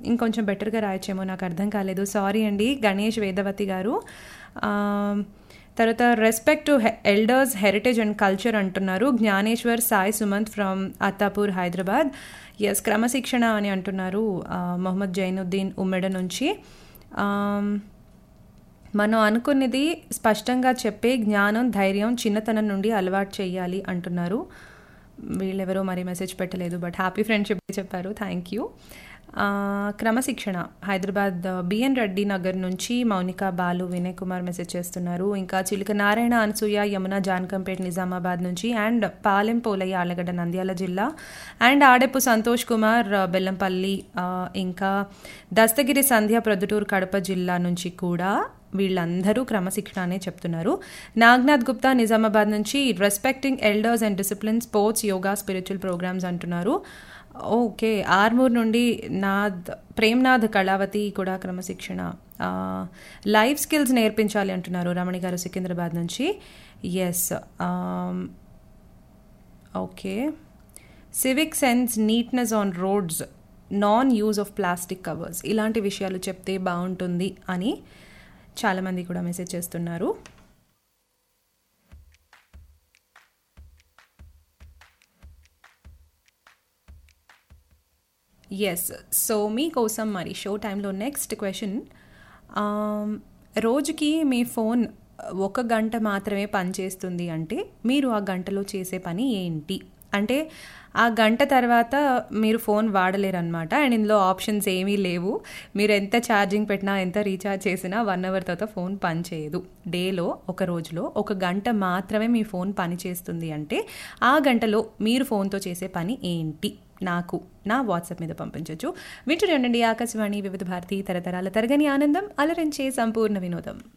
ఇంకొంచెం బెటర్గా రాయొచ్చేమో నాకు అర్థం కాలేదు సారీ అండి గణేష్ వేదవతి గారు ఆ, తర్వాత respect to elders heritage and culture అంటున్నారు జ్ఞానేశ్వర్ సాయి సుమంత్ ఫ్రమ్ అత్తాపూర్ హైదరాబాద్ ఎస్ క్రమశిక్షణ అని అంటున్నారు ఆ, మొహమ్మద్ జైనుద్దీన్ ఉమ్మెడ నుంచి ఆమ్, మనం అనుకున్నది స్పష్టంగా చెప్పే జ్ఞానం ధైర్యం చిన్నతనం నుండి అలవాటు చేయాలి అంటున్నారు వీళ్ళెవరో మరి మెసేజ్ పెట్టలేదు బట్ హ్యాపీ ఫ్రెండ్షిప్ చెప్పారు థ్యాంక్ యూ క్రమశిక్షణ హైదరాబాద్ బిఎన్ రెడ్డి నగర్ నుంచి మౌనిక బాలు వినయ్ కుమార్ మెసేజ్ చేస్తున్నారు ఇంకా చిలుక నారాయణ అనసూయ యమున జాన్కంపేట్ నిజామాబాద్ నుంచి అండ్ పాలెం పోలయ్య ఆలగడ్డ నంద్యాల జిల్లా అండ్ ఆడెప్పు సంతోష్ కుమార్ ఆ, బెల్లంపల్లి ఆ, ఇంకా దస్తగిరి సంధ్య ప్రొద్దుటూరు కడప జిల్లా నుంచి కూడా వీళ్ళందరూ క్రమశిక్షణ అనే చెప్తున్నారు నాగ్నాథ్ గుప్తా నిజామాబాద్ నుంచి respecting elders and discipline sports yoga spiritual programmes అంటున్నారు ఓకే ఆర్మూర్ నుండి నాథ్ ప్రేమ్నాథ్ కళావతి కూడా క్రమశిక్షణ ఆ, లైఫ్ స్కిల్స్ నేర్పించాలి అంటున్నారు రమణి గారు సికింద్రాబాద్ నుంచి yes okay civic sense neatness on roads non use of plastic covers ఇలాంటి విషయాలు చెప్తే బాగుంటుంది అని చాలామంది కూడా మెసేజ్ చేస్తున్నారు ఎస్ సో మీకోసం మరి షో టైంలో నెక్స్ట్ క్వశ్చన్ రోజుకి మీ ఫోన్ ఒక గంట మాత్రమే పనిచేస్తుంది అంటే మీరు ఆ గంటలో చేసే పని ఏంటి అంటే ఆ గంట తర్వాత మీరు ఫోన్ వాడలేరు అనమాట అండ్ ఇందులో ఆప్షన్స్ ఏమీ లేవు మీరు ఎంత ఛార్జింగ్ పెట్టినా ఎంత రీఛార్జ్ చేసినా వన్ అవర్ తర్వాత ఫోన్ పనిచేయదు డేలో ఒక రోజులో ఒక గంట మాత్రమే మీ ఫోన్ పని చేస్తుంది అంటే ఆ గంటలో మీరు ఫోన్తో చేసే పని ఏంటి నాకు నా వాట్సాప్ మీద పంపించవచ్చు వింటూనే ఉండండి ఆకాశవాణి వివిధ భారతి తరతరాల తరగని ఆనందం అలరించే సంపూర్ణ వినోదం